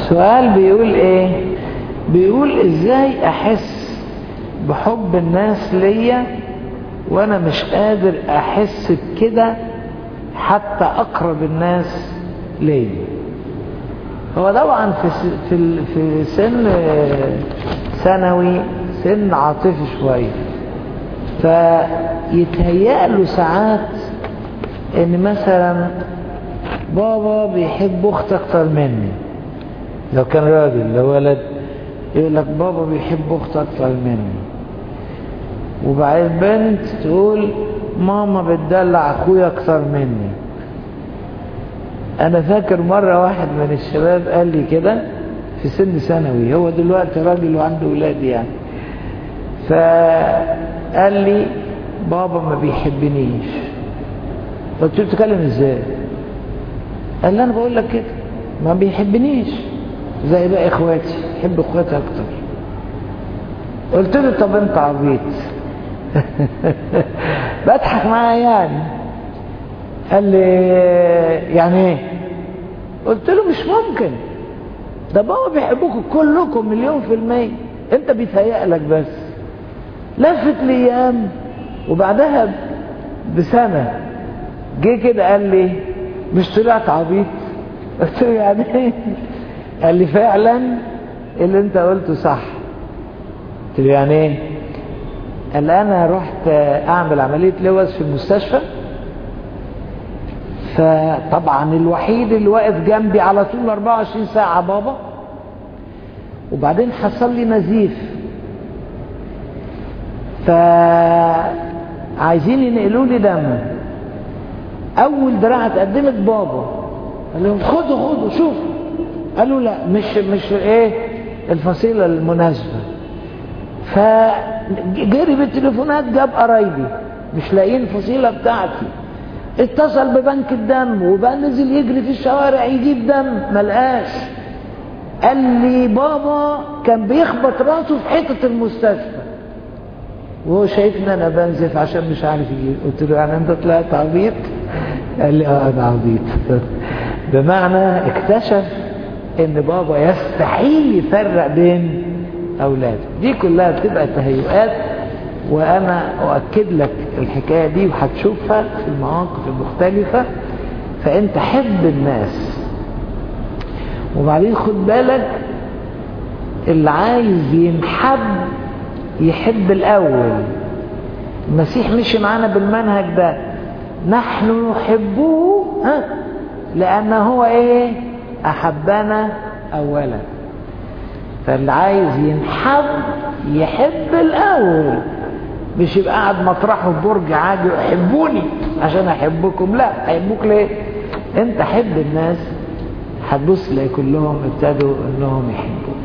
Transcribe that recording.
سؤال بيقول ايه بيقول ازاي احس بحب الناس ليا وانا مش قادر احس بكده حتى اقرب الناس ليا هو طبعا في في في سن ثانوي سن عاطفي شويه فيتهيأ له ساعات ان مثلا بابا بيحب اختي اكتر مني لو كان راجل لو ولد يقول لك بابا بيحب اختي اكتر مني وبعدين بنت تقول ماما بتدلع اخويا اكتر مني انا فاكر مرة واحد من الشباب قال لي كده في سن ثانوي هو دلوقتي راجل وعنده ولاد يعني فقال لي بابا ما بيحبنيش قلت له بتتكلم ازاي قال لي انا بقول لك كده ما بيحبنيش زي باقي اخواتي يحب اخواتي اكتر قلت له طب انت عبيط بضحك معاه يعني قال لي يعني ايه قلت له مش ممكن ده بابا بيحبكم كلكم مليون في المية انت بيتهيأ لك بس لفت لي ايام وبعدها بسنة جه كده قال لي مش طلعت عبيط قلت له يعني ايه قال لي فعلا اللي انت قلته صح قلت له يعني ايه قال انا رحت اعمل عملية لوز في المستشفى فطبعا الوحيد اللي واقف جنبي على طول 24 ساعة بابا وبعدين حصل لي نزيف فعايزين ينقلوا لي دم اول دراعة اتقدمت بابا قال لهم خدوا خدوا شوفوا قالوا لا مش مش ايه الفصيلة المناسبة فجري بالتليفونات جاب قرايبي مش لاقيين الفصيلة بتاعتي اتصل ببنك الدم وبقى نزل يجري في الشوارع يجيب دم ملقاش قال لي بابا كان بيخبط راسه في حيطة المستشفى وهو شايفني انا بنزف عشان مش عارف يجيب قلت له يعني انت طلعت عبيط قال لي اه انا عبيط بمعنى اكتشف ان بابا يستحيل يفرق بين اولاده دي كلها بتبقى تهيؤات وانا اؤكد لك الحكايه دي وهتشوفها في المواقف المختلفه فانت حب الناس وبعدين خد بالك اللي عايز ينحب يحب الاول المسيح مشي معانا بالمنهج ده نحن نحبه ها لان هو ايه احبنا اولا فاللي عايز ينحب يحب الاول مش يبقى قاعد مطرحه في برج عاجي احبوني عشان احبكم لا احبوك ليه انت حب الناس هتبص تلاقي كلهم ابتدوا انهم يحبوك